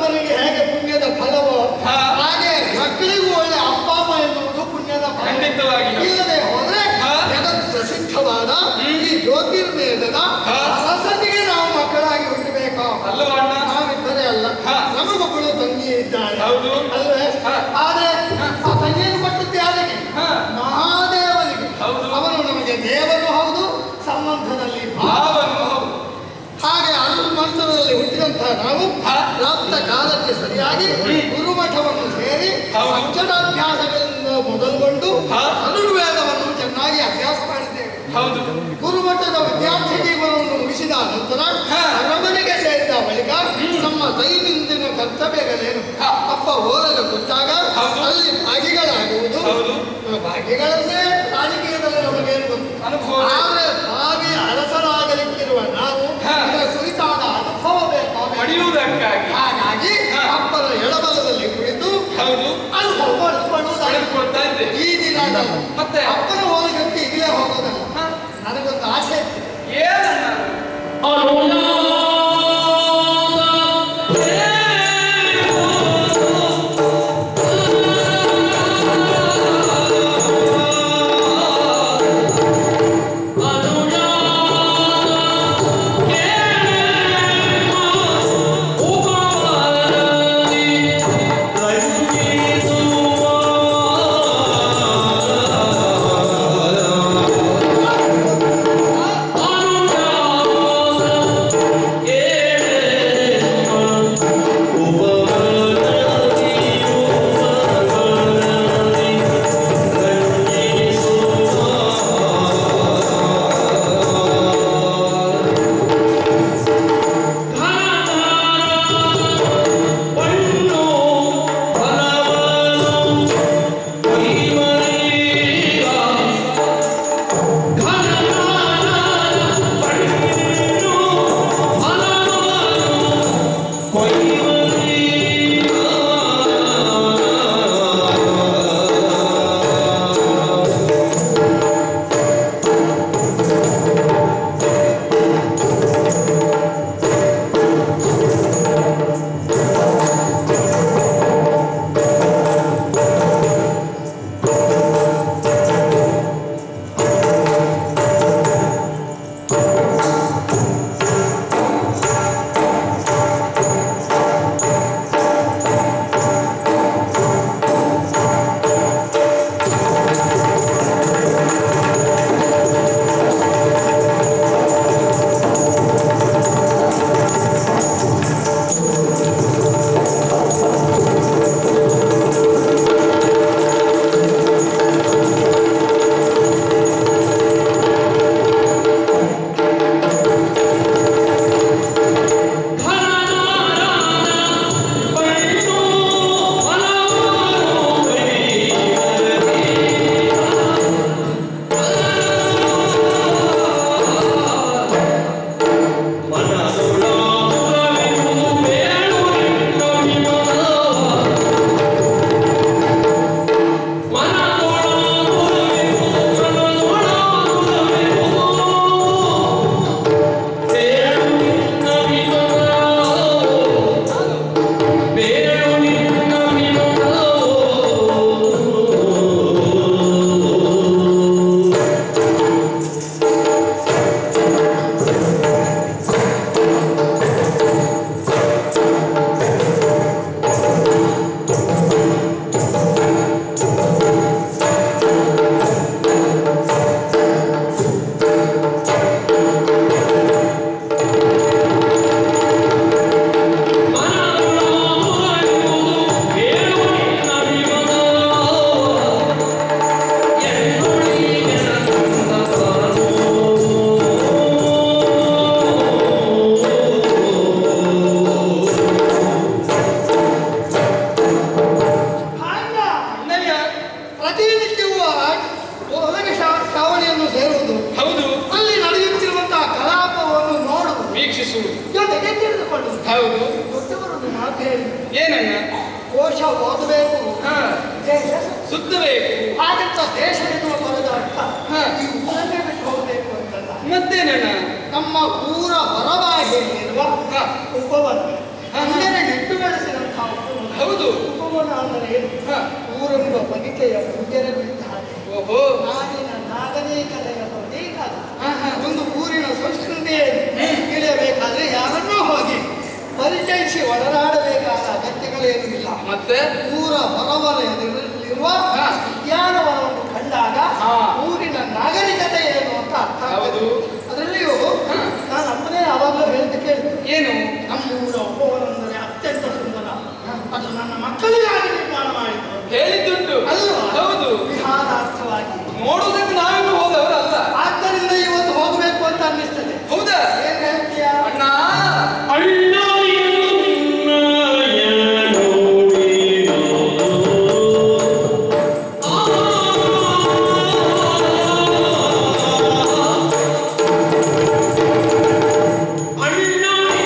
ಅಪ್ಪನಿಗೆ ಹೇಗೆ ಪುಣ್ಯದ ಫಲವೋ ಹಾ. ಹಾಗೆ ಮಕ್ಕಳಿಗೂ ಒಳ್ಳೆ ಅಪ್ಪ ಅಮ್ಮ ಎನ್ನುವುದು ಪುಣ್ಯದ ಫಲ ಖಂಡಿತವಾಗಿ ಇಲ್ಲದೆ ಹೋದ್ರೆ ಹಾ. ಜಗತ್ ಪ್ರಸಿದ್ಧವಾದ ಈ ಜ್ಯೋತಿರ್ವೇದದ ಹಾ. ಸರಸ್ವತಿಗೆ ನಾವು ಮಕ್ಕಳಾಗಿ ಹುಟ್ಟಬೇಕು ಅಲ್ಲವಾ ಅಣ್ಣ ನಾವಿಬ್ಬರೇ ಅಲ್ಲ ಹಾ. ನಮಗೊಬ್ಬಳು ತಂಗಿ ಇದ್ದಾಳೆ ಹೌದು. ಅಲ್ವೇ ಹಾ. ಆದ್ರೆ ಆ ತಂಗಿಯನ್ನು ಕೊಟ್ಟದ್ದು ಯಾರಿಗೆ ಹಾ. ಮಹಾದೇವನಿಗೆ ಹೌದು. ಅವನು ನಮಗೆ ದೇವರು ಹೌದು ಸಂಬಂಧದಲ್ಲಿ ಭಾವ ಭಾವನು ಹೌದು. ಹಾಗೆ ಅನು ಮಂತ್ರದಲ್ಲಿ ಹುಟ್ಟಿದಂತಹ ನಾವು ಹಾ. ಪ್ರಾಪ್ತ ಕಾಲಕ್ಕೆ ಸರಿಯಾಗಿ ಗುರುಮಠವನ್ನು ಸೇರಿ ಹೌದು. ಅಕ್ಷರಾಭ್ಯಾಸಗಳಿಂದ ಮೊದಲುಗೊಂಡು ಹಾ. ಧನುರ್ವೇದವನ್ನು ಚೆನ್ನಾಗಿ ಅಭ್ಯಾಸ ಮಾಡಿದ್ದೇವೆ ಹೌದು ಗುರುಮಠದ ವಿದ್ಯಾರ್ಥಿ ಜೀವನವನ್ನು ಮುಗಿಸಿದ ನಂತರ ಹಾ. ಅರಮನೆಗೆ ಸೇರಿದ ಬಳಿಕ ನಮ್ಮ ದೈನಂದಿನ ಕರ್ತವ್ಯಗಳೇನು ಹಾ. ಅಪ್ಪ ಓದಲು ಕೊಟ್ಟಾಗ ಹೌದು. ಅಲ್ಲಿ ಭಾಗಿಗಳಾಗುವುದು ಹೌದು. ಆ ಭಾಗಿಗಳನ್ನೇ ರಾಜಕೀಯದಲ್ಲಿ ನಮಗೇನು ಗೊತ್ತು ಅನುಭವ ಆದರೆ ಭಾವಿ ಅರಸರಾಗಲಿಕ್ಕಿರುವ ನಾವು ಹಾ. ಇದರ ಕುರಿತಾದ ಅನುಭವ ಬೇಕು ಪಡೆಯುವುದಕ್ಕಾಗಿ ಹಾಗಾಗಿ ಹಾ. ಅಪ್ಪನ ಎಡಬಲದಲ್ಲಿ ಕುಳಿತು ಹೌದು ಅನುಭವ ಪಡೆದುಕೊಳ್ಳುವುದಾಗಿ ಪಡೆದುಕೊಳ್ತಾ ಇದ್ದೆ ಈ ದಿನ ಅಲ್ಲ. ಮತ್ತೆ? ಅಪ್ಪನ ಓದಿಗಂತೆ ಈಗಲೇ ಹೋಗೋದಲ್ಲ ಹಾ. ನನಗೊಂದು ಆಸೆ ಇತ್ತು ಏನಣ್ಣ ಹಾಗ ಅಣ್ಣಯ್ಯ ಪ್ರತಿನಿತ್ಯವೂ ಒಳಗೆ ಶಾ- ಶ್ರಾವಣಿಯನ್ನು ಸೇರುವುದು ಹೌದು ಅಲ್ಲಿ ನಡೆಯುತ್ತಿರುವಂತಹ ಕಲಾಪವನ್ನು ನೋಡುವುದು ವೀಕ್ಷಿಸುವುದು ಜೊತೆಗೆ ತಿಳಿದುಕೊಳ್ಳುವುದು ಹೌದು ದೊಡ್ಡವರೊಂದು ಮಾತು ಹೇಳಿ ಏನಣ್ಣ ಕೋಶ ಓದಬೇಕು ಹಾ ದೇಶ ಸುತ್ತಬೇಕು ಹಾಗಂತ ದೇಶ ಎನ್ನುವ ಪದದ ಅರ್ಥ ಹಾ. ಈ ಊರನ್ನೇ ಬಿಟ್ಟು ಹೋಗಬೇಕು ಅಂತಲ್ಲ ಮತ್ತೇನಣ್ಣ ನಮ್ಮ ಊರ ಹೊರಭಾಗಿಯಲ್ಲಿರುವ ಹಾ. ಉಪವನ ಹಾ, ಹಾ. ಅಂದರೆ ನೆಟ್ಟು ಬೆಳೆಸಿನ ಗೀತೆಯ ಪೂಜೆರೆ ಬಿದ್ದ ಹಾಗೆ ಓಹೋ ನಾಡಿನ ನಾಗರಿಕತೆಯ ಪ್ರತೀಕ ಅದು. ಆಹಾ. ಒಂದು ಊರಿನ ಸಂಸ್ಕೃತಿಯೇ ತಿಳಿಯಬೇಕಾದ್ರೆ ಯಾರನ್ನೂ ಹೋಗಿ ಪರಿಚಯಿಸಿ ಒಡನಾಡಬೇಕಾದ ಅಗತ್ಯಗಳೇನೂ ಇಲ್ಲ ಮತ್ತೆ ಊರ ಹೊರವಲಯದಲ್ಲಿರುವ ಹಾ. ಉದ್ಯಾನವನವನ್ನು ಕಂಡಾಗ ಹಾ. ಊರಿನ ನಾಗರಿಕತೆ ಏನು ಅಂತ ಅರ್ಥ ಆಗ್ತದೆ. ಹೌದು. ಅದರಲ್ಲಿಯೂ ಹಾ. ನಾನು ಅಮ್ಮನೇ ಯಾವಾಗಲೂ ಹೇಳಿದ್ದು ಕೇಳಿದ್ದು ಏನು ನಮ್ಮ ಊರ ಒಬ್ಬವನೆಂದರೆ ಅತ್ಯಂತ ಸುಂದರ ಅದು ನನ್ನ ಮಕ್ಕಳಿಗಾಗಿ ನಿರ್ಮಾಣ ಮಾಡಿದ್ದು ಹೇಳಿದ್ದುಂಟು ಅಲ್ವಾ? ಹೌದು ವಿಹಾರಾರ್ಥವಾಗಿ ನೋಡುವುದಕ್ಕೆ ನಾವಿನ್ನು ಹೋದವರಲ್ಲ ಆದ್ದರಿಂದ ಇವತ್ತು ಹೋಗಬೇಕು ಅಂತ ಅನ್ನಿಸ್ತದೆ ಹೌದಾ ಏನ್ ಹೇಳ್ತೀಯಾ ಅಣ್ಣ ಅಣ್ಣ ಎನ್ನಯ ನೋಡಿರೋ. ಅಣ್ಣ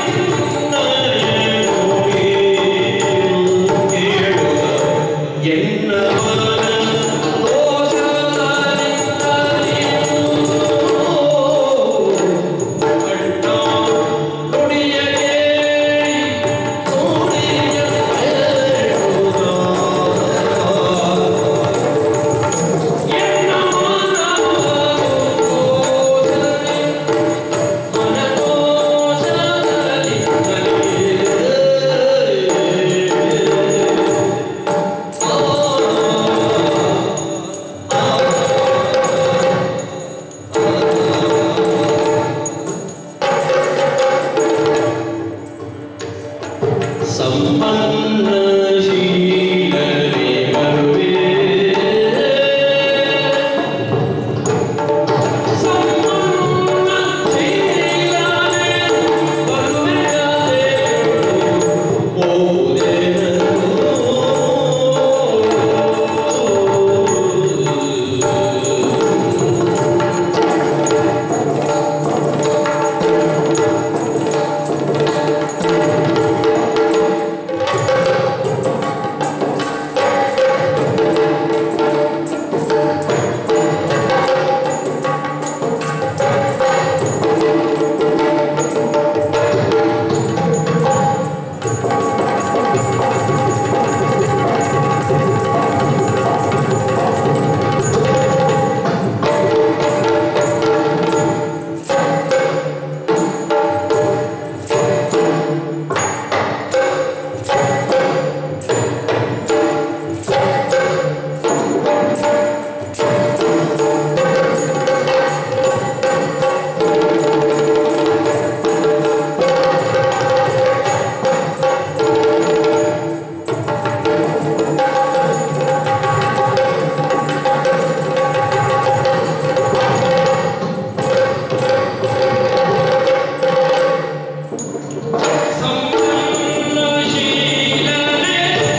ಎನ್ನಯ ನೋಡಿರೋ. ಕೇಳುವ ಎನ್ನವನ ದೋಷಗಳಿಂದಲಿಯೂ ಅಣ್ಣ ನುಡಿಯ ಕೇಳಿ ನುಡಿಯ ಬೆಳೆಯುವ. ಎನ್ನ ಮನದೋಷದಲ್ಲಿ ಮನದೋಷದಲ್ಲಿ ಸಂಪನ್ನಶೀಲನೆ ಬರುವೆ ಸಂಪನ್ನಶೀಲನೆ ಬರುವೆ ಸಂಪನ್ನಶೀಲನೆ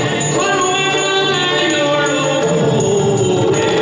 ಬರುವೆ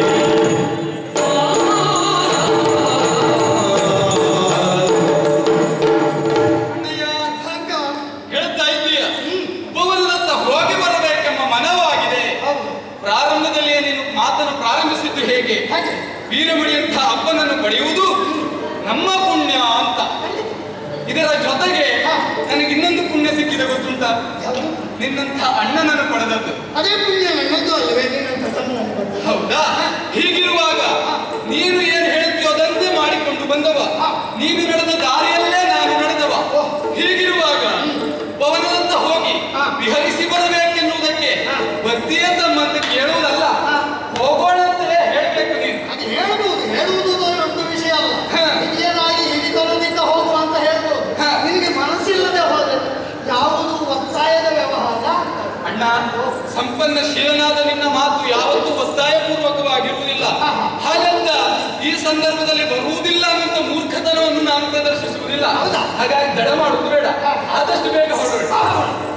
ಅಣ್ಣಯ್ಯ ಹಂಗ ಹೇಳ್ತಾ ಇದ್ದೀಯ ಭುವನದತ್ತ ಹೋಗಿ ಬರಬೇಕೆಂಬ ಮನವಾಗಿದೆ ಹೌದು ಪ್ರಾರಂಭದಲ್ಲಿಯೇ ನೀನು ಮಾತನ್ನು ಪ್ರಾರಂಭಿಸಿದ್ದು ಹೇಗೆ ಹಾಗೆ ವೀರಮಣಿಯಂಥ ಅಪ್ಪನನ್ನು ಪಡೆಯುವುದು ನಮ್ಮ ಪುಣ್ಯ ಅಂತ ಇದರ ಜೊತೆಗೆ ನನಗೆ ಇನ್ನೊಂದು ಪುಣ್ಯ ಸಿಕ್ಕಿದೆ ಗೊತ್ತುಂಟ ಯಾವುದು? ನಿನ್ನಂಥ ಅಣ್ಣನನ್ನು ಪಡೆದದ್ದು ಅದೇ ಪುಣ್ಯ ನನ್ನದು ಅಲ್ಲವೇ ನಿನ್ನಂತ ಸಣ್ಣನನ್ನು ಬಂದದ್ದು. ಹೌದಾ ಹೀಗಿರುವಾಗ ನೀನು ಏನು ಹೇಳ್ತೀಯೋ ಅದನ್ನೇ ಮಾಡಿಕೊಂಡು ಬಂದವ ನೀನು ನಡೆದ ದಾರಿಯಲ್ಲೇ ನಾನು ನಡೆದವ ಹೀಗಿರುವಾಗ ಪವನದತ್ತ ಹೋಗಿ ವಿಹರಿಸಿ ಬರಬೇಕೆನ್ನುವುದಕ್ಕೆ ಬರ್ತೀಯ ತಮ್ಮಂತ ಕೇಳುವುದಲ್ಲ ಹೋಗೋಣ ಅಂತಲೇ ಹೇಳ್ಬೇಕು ನೀನು ಅದು ಹೇಳ್ಬೋದು ಹೇಳುವುದು ಒಂದು ವಿಷಯ ಅಲ್ಲ ಹಾ. ಹಿರಿಯರಾಗಿ ಹಿರಿತನದಿಂದ ಹೋಗುವ ಅಂತ ಹೇಳ್ಬೋದು ಹಾ. ನಿನಗೆ ಮನಸ್ಸಿಲ್ಲದೆ ಹೋದ್ರೆ ಯಾವುದು ಒತ್ತಾಯದ ವ್ಯವಹಾರ ಅಣ್ಣ ಸಂಪನ್ನಶೀಲನಾದ ನಿನ್ನ ಮಾತು ಯಾವತ್ತೂ ಒತ್ತಾಯಪೂರ್ವಕವಾಗಿರುವುದಿಲ್ಲ ಹಾಗಂತ ಈ ಸಂದರ್ಭದಲ್ಲಿ ಬರುವುದಿಲ್ಲ ಅನ್ನುವಂಥ ಮೂರ್ಖತನವನ್ನು ನಾನು ಪ್ರದರ್ಶಿಸುವುದಿಲ್ಲ ಹೌದಾ? ಹಾಗಾಗಿ ದಡ ಮಾಡುವುದು ಬೇಡ ಆದಷ್ಟು ಬೇಗ ಹೊರಡೋಣ